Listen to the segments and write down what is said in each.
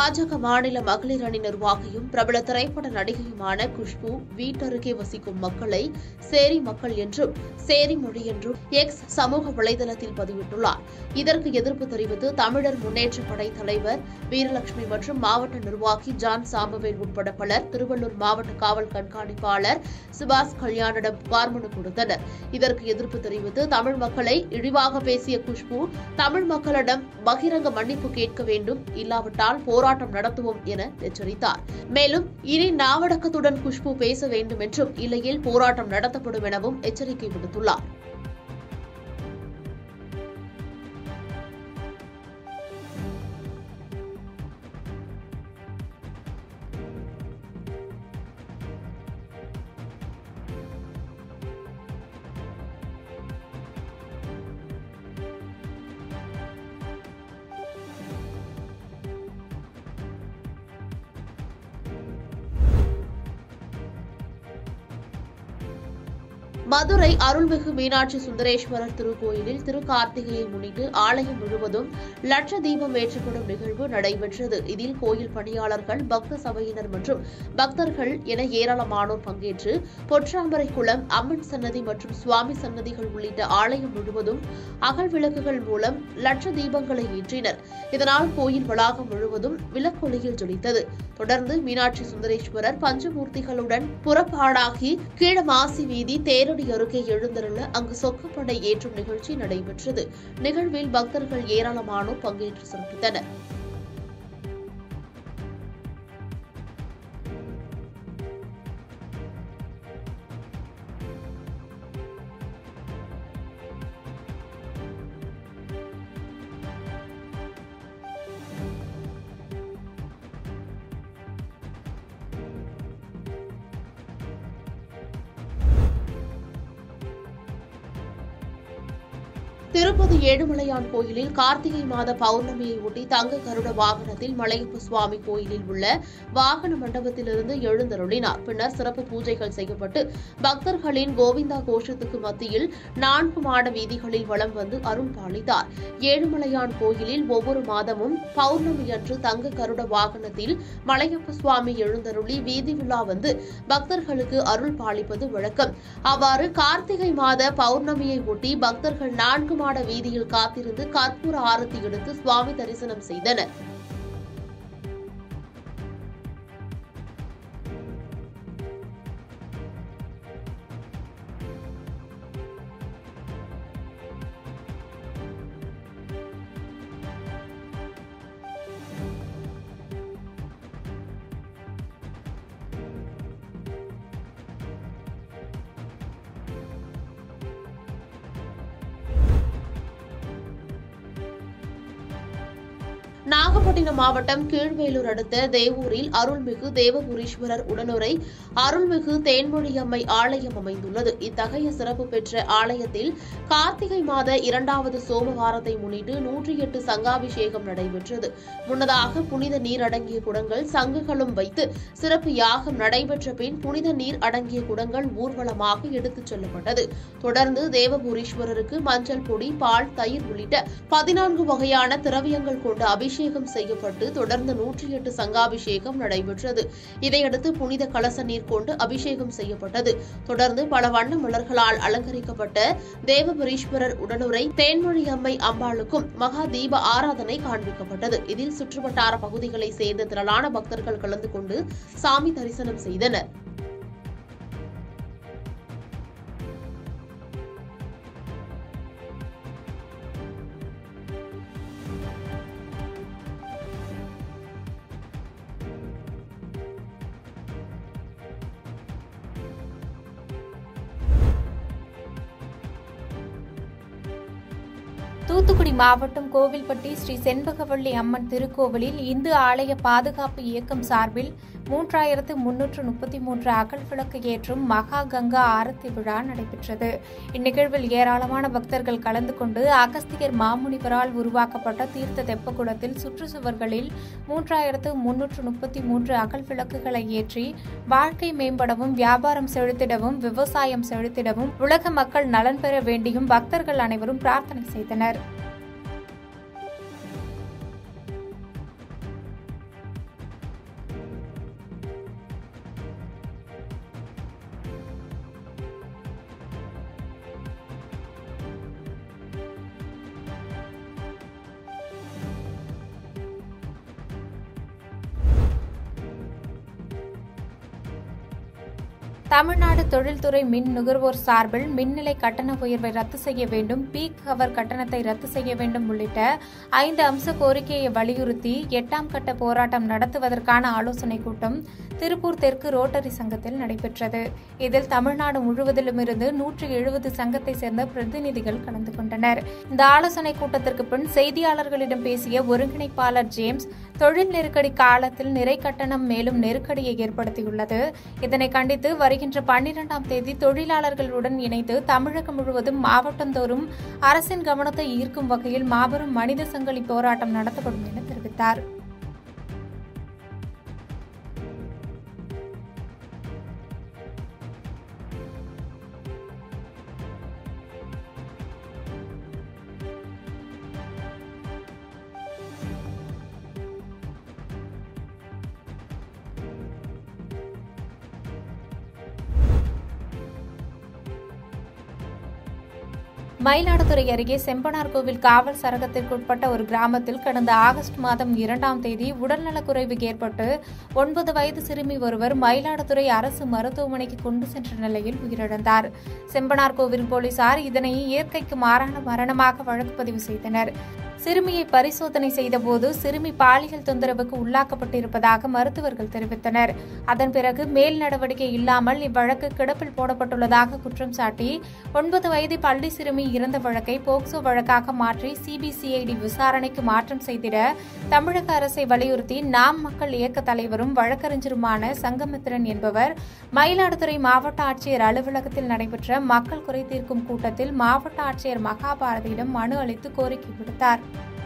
பாஜக மாநில மகளிர் அணி நிர்வாகியும் பிரபல திரைப்பட நடிகையுமான குஷ்பு வீட்டருகே வசிக்கும் மக்களை சேரி மக்கள் என்றும் சேரி மொழி என்றும் எக்ஸ் சமூக வலைதளத்தில் பதிவிட்டுள்ளார் இதற்கு எதிர்ப்பு தெரிவித்து தமிழர் முன்னேற்றப் படை தலைவர் வீரலட்சுமி மற்றும் மாவட்ட நிர்வாகி ஜான் சாம்பவேல் உட்பட பலர் திருவள்ளூர் மாவட்ட காவல் கண்காணிப்பாளர் சுபாஷ் கல்யாணிடம் புகார் மனு கொடுத்தனர் இதற்கு எதிர்ப்பு தெரிவித்து தமிழ் மக்களை இழிவாக பேசிய குஷ்பு தமிழ் மக்களிடம் பகிரங்க மன்னிப்பு கேட்க வேண்டும் இல்லாவிட்டால் போராட்டம் நடத்துவோம் என எச்சரித்தார் மேலும் இனி நாவடக்கத்துடன் குஷ்பு பேச வேண்டும் என்றும் இல்லையில் போராட்டம் நடத்தப்படும் எனவும் எச்சரிக்கை விடுத்துள்ளார் மதுரை அருள்மிகு மீனாட்சி சுந்தரேஸ்வரர் திருக்கோயிலில் திருக்கார்த்திகையை முன்னிட்டு ஆலயம் முழுவதும் லட்ச தீபம் ஏற்றப்படும் நிகழ்வு நடைபெற்றது இதில் கோயில் பணியாளர்கள் பக்த சபையினர் மற்றும் பக்தர்கள் என ஏராளமானோர் பங்கேற்று பொற்றாமரை குளம் அம்மன் சன்னதி மற்றும் சுவாமி சன்னதிகள் உள்ளிட்ட ஆலயம் முழுவதும் அகல் விளக்குகள் மூலம் லட்ச தீபங்களை ஏற்றினர் இதனால் கோயில் வளாகம் முழுவதும் விளக்கொளியில் ஜொலித்தது தொடர்ந்து மீனாட்சி சுந்தரேஸ்வரர் பஞ்சமூர்த்திகளுடன் புறப்பாடாகி கீழமாசி வீதி தேரடி அருகே எழுந்தருள அங்கு சொக்கப்படை ஏற்றும் நிகழ்ச்சி நடைபெற்றது நிகழ்வில் பக்தர்கள் ஏராளமானோர் பங்கேற்று சிறப்பித்தனர் திருப்பதி ஏழுமலையான் கோயிலில் கார்த்திகை மாத பௌர்ணமியை ஒட்டி தங்க கருட வாகனத்தில் மலையப்ப சுவாமி கோயிலில் உள்ள வாகன மண்டபத்திலிருந்து எழுந்தருளினார் பின்னர் சிறப்பு பூஜைகள் செய்யப்பட்டு பக்தர்களின் கோவிந்தா கோஷத்துக்கு மத்தியில் நான்கு மாட வீதிகளில் வலம் வந்து அருள் பாலித்தார் ஏழுமலையான் கோயிலில் ஒவ்வொரு மாதமும் பௌர்ணமி அன்று தங்க கருட வாகனத்தில் மலையப்ப சுவாமி எழுந்தருளி வீதி விழா வந்து பக்தர்களுக்கு அருள் பாலிப்பது வழக்கம் அவ்வாறு கார்த்திகை மாத பௌர்ணமியை ஒட்டி பக்தர்கள் நான்கு மாட வீதியில் காத்திருந்து கற்பூர ஆரத்தி எடுத்து சுவாமி தரிசனம் செய்தனர் நாகப்பட்டினம் மாவட்டம் கீழ்வேலூர் அடுத்த தேவூரில் அருள்மிகு தேவபுரீஸ்வரர் உடனுரை அருள்மிகு தேன்மொழியம்மை ஆலயம் அமைந்துள்ளது இத்தகைய சிறப்பு பெற்ற ஆலயத்தில் கார்த்திகை மாத இரண்டாவது சோமவாரத்தை முன்னிட்டு நூற்றி எட்டு சங்காபிஷேகம் நடைபெற்றது முன்னதாக புனித நீர் அடங்கிய குடங்கள் சங்குகளும் வைத்து சிறப்பு யாகம் நடைபெற்ற பின் புனித நீர் அடங்கிய குடங்கள் ஊர்வலமாக எடுத்துச் செல்லப்பட்டது தொடர்ந்து தேவபுரீஸ்வரருக்கு மஞ்சள் பொடி பால் தயிர் உள்ளிட்ட பதினான்கு வகையான திரவியங்கள் கொண்டு அபிஷேகம் செய்யப்பட்டு தொடர்ந்து நூற்றி எட்டு சங்காபிஷேகம் நடைபெற்றது இதையடுத்து புனித கலச நீர் கொண்டு அபிஷேகம் செய்யப்பட்டது தொடர்ந்து பல வண்ண மலர்களால் அலங்கரிக்கப்பட்ட தேவபுரீஸ்வரர் உடனுரை தேன்மொழி அம்மை அம்பாளுக்கும் மகா தீப ஆராதனை காண்பிக்கப்பட்டது இதில் சுற்றுவட்டார பகுதிகளை சேர்ந்த திரளான பக்தர்கள் கலந்து கொண்டு சாமி தரிசனம் செய்தனர் தூத்துக்குடி மாவட்டம் கோவில்பட்டி ஸ்ரீ செண்பகவள்ளி அம்மன் திருக்கோவிலில் இந்து ஆலய பாதுகாப்பு இயக்கம் சார்பில் மூன்றாயிரத்து முன்னூற்று முப்பத்தி மூன்று அகல் விளக்கு ஏற்றும் மகா கங்கா ஆரத்தி விழா நடைபெற்றது இந்நிகழ்வில் ஏராளமான பக்தர்கள் கலந்து கொண்டு அகஸ்தியர் மாமுனிவரால் உருவாக்கப்பட்ட தீர்த்த தெப்பக்குளத்தில் சுற்றுச்சுவர்களில் மூன்றாயிரத்து முன்னூற்று முப்பத்தி மூன்று அகல் விளக்குகளை ஏற்றி வாழ்க்கை மேம்படவும் வியாபாரம் செழித்திடவும் விவசாயம் செழித்திடவும் உலக மக்கள் நலன் பெற வேண்டியும் பக்தர்கள் அனைவரும் பிரார்த்தனை செய்தனர் தமிழ்நாடு தொழில்துறை மின் நுகர்வோர் சார்பில் மின்நிலை கட்டண உயர்வை ரத்து செய்ய வேண்டும் பீக் ஹவர் கட்டணத்தை ரத்து செய்ய வேண்டும் உள்ளிட்ட ஐந்து அம்ச கோரிக்கையை வலியுறுத்தி எட்டாம் கட்ட போராட்டம் நடத்துவதற்கான ஆலோசனைக் கூட்டம் திருப்பூர் தெற்கு ரோட்டரி சங்கத்தில் நடைபெற்றது இதில் தமிழ்நாடு முழுவதிலும் இருந்து நூற்றி எழுபது சங்கத்தை சேர்ந்த பிரதிநிதிகள் கலந்து கொண்டனர் இந்த ஆலோசனைக் கூட்டத்திற்கு பின் செய்தியாளர்களிடம் பேசிய ஒருங்கிணைப்பாளர் ஜேம்ஸ் தொழில் நெருக்கடி காலத்தில் நிறை கட்டணம் மேலும் நெருக்கடியை ஏற்படுத்தியுள்ளது இதனை கண்டித்து வருகின்ற பன்னிரெண்டாம் தேதி தொழிலாளர்களுடன் இணைந்து தமிழகம் முழுவதும் மாவட்டந்தோறும் அரசின் கவனத்தை ஈர்க்கும் வகையில் மாபெரும் மனித சங்கிலி போராட்டம் நடத்தப்படும் என தெரிவித்தார் மயிலாடுதுறை அருகே செம்பனார்கோவில் காவல் சரகத்திற்குட்பட்ட ஒரு கிராமத்தில் கடந்த ஆகஸ்ட் மாதம் இரண்டாம் தேதி உடல்நலக்குறைவு ஏற்பட்டு ஒன்பது வயது சிறுமி ஒருவர் மயிலாடுதுறை அரசு மருத்துவமனைக்கு கொண்டு சென்ற நிலையில் உயிரிழந்தார் செம்பனார்கோவில் போலீசார் இதனை இயற்கைக்கு மாறான மரணமாக வழக்கு பதிவு செய்தனர் சிறுமியை பரிசோதனை செய்தபோது சிறுமி பாலியல் தொந்தரவுக்கு உள்ளாக்கப்பட்டிருப்பதாக மருத்துவர்கள் தெரிவித்தனர் அதன் பிறகு மேல் நடவடிக்கை இல்லாமல் இவ்வழக்கு கிடப்பில் போடப்பட்டுள்ளதாக குற்றம் சாட்டி ஒன்பது வயது பள்ளி சிறுமி இறந்த வழக்கை போக்சோ வழக்காக மாற்றி சிபிசிஐடி விசாரணைக்கு மாற்றம் செய்திட தமிழக அரசை வலியுறுத்தி நாம் மக்கள் இயக்க தலைவரும் வழக்கறிஞருமான சங்கமித்திரன் என்பவர் மயிலாடுதுறை மாவட்ட ஆட்சியர் அலுவலகத்தில் நடைபெற்ற மக்கள் குறை தீர்க்கும் கூட்டத்தில் மாவட்ட ஆட்சியர் மகாபாரதியிடம் மனு அளித்து கோரிக்கை விடுத்தார்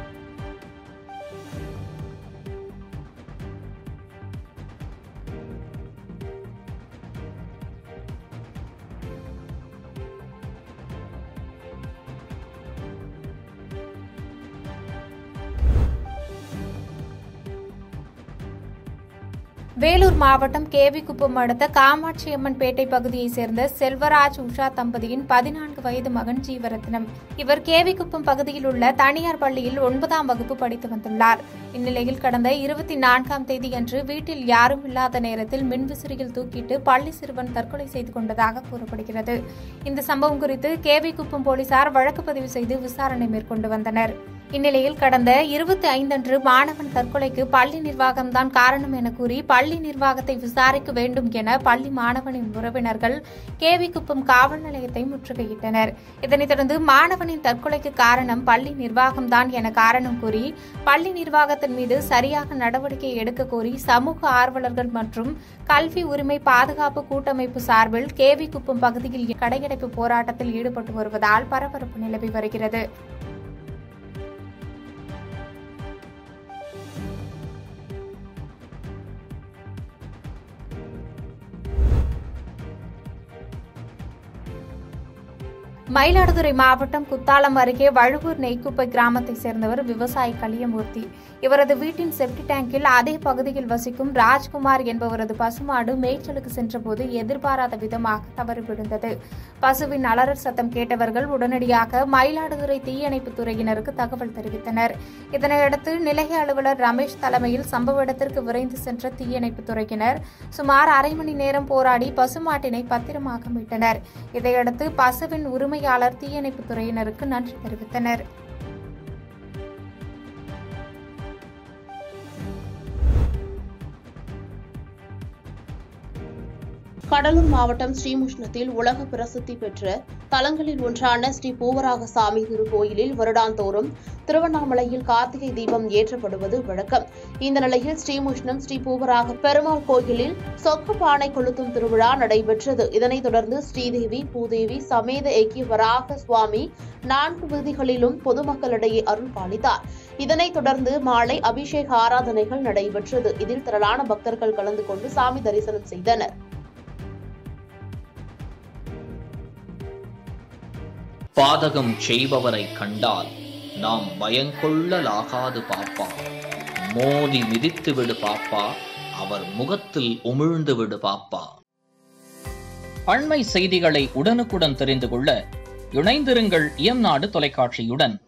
வேலூர் மாவட்டம் கேவிக்குப்பம் அடுத்த காமாட்சியம்மன் பேட்டை பகுதியைச் சேர்ந்த செல்வராஜ் உஷா தம்பதியின் பதினான்கு வயது மகன் ஜீவரத்னம் இவர் கேவிக்குப்பம் பகுதியில் உள்ள தனியார் பள்ளியில் ஒன்பதாம் வகுப்பு படித்து வந்துள்ளார் இந்நிலையில் கடந்த இருபத்தி நான்காம் தேதியன்று வீட்டில் யாரும் இல்லாத நேரத்தில் மின்விசிறியில் தூக்கிட்டு பள்ளி சிறுவன் தற்கொலை செய்து கொண்டதாக கூறப்படுகிறது இந்த சம்பவம் குறித்து கேவிக்குப்பம் போலீசார் வழக்கு பதிவு செய்து விசாரணை மேற்கொண்டு வந்தனர் இந்நிலையில் கடந்த இருபத்தி ஐந்தன்று மாணவன் தற்கொலைக்கு பள்ளி நிர்வாகம்தான் காரணம் என கூறி பள்ளி நிர்வாகத்தை விசாரிக்க வேண்டும் என பள்ளி மாணவனின் உறவினர்கள் கேவிக்குப்பம் காவல் நிலையத்தை முற்றுகையிட்டனர் இதனைத் தொடர்ந்து மாணவனின் தற்கொலைக்கு காரணம் பள்ளி நிர்வாகம்தான் என காரணம் கூறி பள்ளி நிர்வாகத்தின் மீது சரியாக நடவடிக்கை எடுக்க கோரி சமூக ஆர்வலர்கள் மற்றும் கல்வி உரிமை பாதுகாப்பு கூட்டமைப்பு சார்பில் கேவிக்குப்பம் பகுதியில் கடையடைப்பு போராட்டத்தில் ஈடுபட்டு வருவதால் பரபரப்பு நிலவி வருகிறது மயிலாடுதுறை மாவட்டம் குத்தாலம் அருகே வழுவூர் நெய்க்குப்பை கிராமத்தைச் சேர்ந்தவர் விவசாயி கலியமூர்த்தி இவரது வீட்டின் செப்டி டேங்கில் அதே பகுதியில் வசிக்கும் ராஜ்குமார் என்பவரது பசுமாடு மேய்ச்சலுக்கு சென்றபோது எதிர்பாராத விதமாக தவறு விழுந்தது பசுவின் அலறல் சத்தம் கேட்டவர்கள் உடனடியாக மயிலாடுதுறை தீயணைப்புத் துறையினருக்கு தகவல் தெரிவித்தனர் இதனையடுத்து நிலைய அலுவலர் ரமேஷ் தலைமையில் சம்பவ இடத்திற்கு விரைந்து சென்ற தீயணைப்புத் துறையினர் சுமார் அரை மணி நேரம் போராடி பசுமாட்டினை பத்திரமாக மீட்டனர் இதையடுத்து பசுவின் உரிமையாளர் தீயணைப்புத் துறையினருக்கு நன்றி தெரிவித்தனர் கடலூர் மாவட்டம் ஸ்ரீமுஷ்ணத்தில் உலக பிரசித்தி பெற்ற தலங்களில் ஒன்றான ஸ்ரீ பூவராகசாமி திருக்கோயிலில் வருடாந்தோறும் திருவண்ணாமலையில் கார்த்திகை தீபம் ஏற்றப்படுவது வழக்கம் இந்த நிலையில் ஸ்ரீமுஷ்ணம் ஸ்ரீ பூவராக பெருமாள் கோயிலில் சொக்கு பானை கொளுத்தும் திருவிழா நடைபெற்றது இதனைத் தொடர்ந்து ஸ்ரீதேவி பூதேவி சமேத ஐக்கிய வராக சுவாமி நான்கு வீதிகளிலும் பொதுமக்களிடையே அருள் பாலித்தார் இதனைத் தொடர்ந்து மாலை அபிஷேக ஆராதனைகள் நடைபெற்றது இதில் திரளான பக்தர்கள் கலந்து கொண்டு சாமி தரிசனம் செய்தனர் பாதகம் செய்பவரை கண்டால் நாம் பயங்கொள்ளலாகாது பாப்பா மோதி மிதித்து விடு பாப்பா அவர் முகத்தில் உமிழ்ந்து விடு பாப்பா அண்மை செய்திகளை உடனுக்குடன் தெரிந்து கொள்ள இணைந்திருங்கள் இயம்நாடு தொலைக்காட்சியுடன்